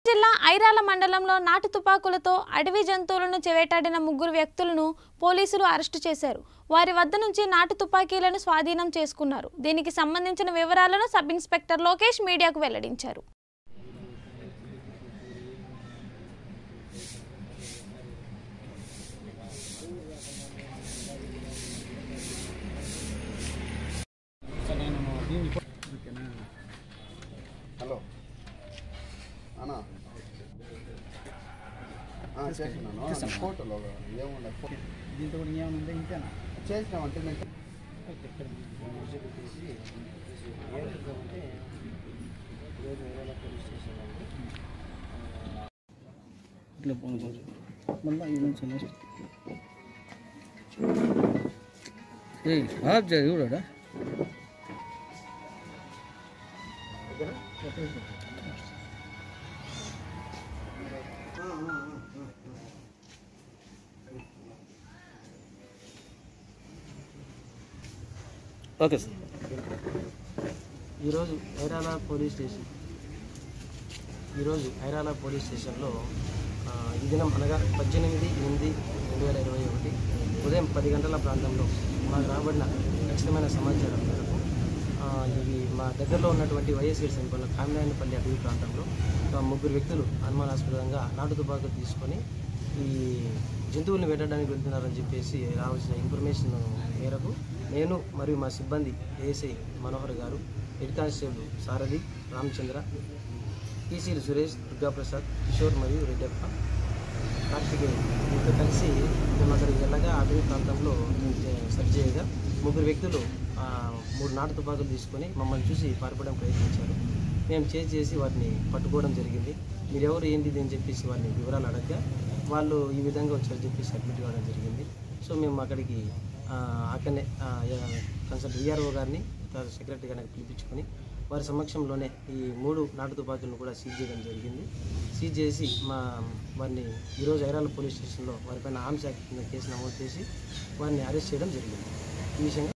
జిల్లా ఐరాల మండలంలో నాటు తుపాకులతో అడవి జంతువులను చెవేటాడిన ముగ్గురు వ్యక్తులను పోలీసులు అరెస్టు చేశారు వారి వద్ద నుంచి నాటు తుపాకీలను స్వాధీనం చేసుకున్నారు దీనికి సంబంధించిన వివరాలను సబ్ ఇన్స్పెక్టర్ లోకేష్ మీడియాకు వెల్లడించారు హలో అన్నా ఆ, చేస్తున్నాను ఫోటోలో ఏముండ దీంతో కూడా ఏమైనా ఉందా ఇంతేనా చేసినామంటే నేను ఇట్లా పోను కొంచెం మళ్ళీ ఇది నుంచి నెక్స్ట్ ఏ ఆఫ్ చేయి చూడడా ఓకే సార్ ఈరోజు ఐరాల పోలీస్ స్టేషన్ ఈరోజు ఐరాల పోలీస్ స్టేషన్లో ఆ, ఈ దినం అనగా పద్దెనిమిది ఎనిమిది రెండు వేల ఇరవై ఒకటి ఉదయం పది గంటల ప్రాంతంలో మాకు రాబడిన ఖచ్చితమైన సమాచారం మేరకు ఆ, ఇవి మా దగ్గరలో ఉన్నటువంటి వైఎస్ఆర్ సమీపంలో కామినాయనపల్లి అటవీ ప్రాంతంలో ఒక ముగ్గురు వ్యక్తులు అనుమానాస్పదంగా నాటు తుపాకులు తీసుకొని ఈ జంతువులను వేటడానికి వెళ్తున్నారని చెప్పేసి రావాల్సిన ఇన్ఫర్మేషన్ మేరకు నేను మరియు మా సిబ్బంది ASI Manohar garu head constable Sarathi Ramachandra టీసీలు సురేష్ దుర్గాప్రసాద్ కిషోర్ మరియు రెడ్డప్ప కార్తికేయ వీళ్ళతో కలిసి మేము అక్కడికి వెళ్ళగా అటవీ ప్రాంతంలో సెర్చ్ చేయగా ముగ్గురు వ్యక్తులు ఆ, మూడు నాటు తుపాకులు తీసుకొని మమ్మల్ని చూసి పారిపోవడం ప్రయత్నించారు మేము చేసి చేసి వాటిని పట్టుకోవడం జరిగింది మీరెవరు ఏంటిది అని చెప్పేసి వారిని వివరాలు అడగగా వాళ్ళు ఈ విధంగా వచ్చారని చెప్పేసి అడ్మిట్ కావడం జరిగింది సో మేము అక్కడికి ఆ, అక్కడనే కన్సల్ట్ విఆర్ఓ గారిని తర్వాత సెక్రటరీ గారిని పిలిపించుకొని వారి సమక్షంలోనే ఈ మూడు నాటు తుపాకులను కూడా సీజ్ చేయడం జరిగింది సీజ్ చేసి మా వారిని ఈరోజు ఐరాల పోలీస్ స్టేషన్లో వారిపైన ఆర్మ్స్ యాక్ట్ కింద కేసు నమోదు చేసి వారిని అరెస్ట్ చేయడం జరిగింది ఈ విషయంగా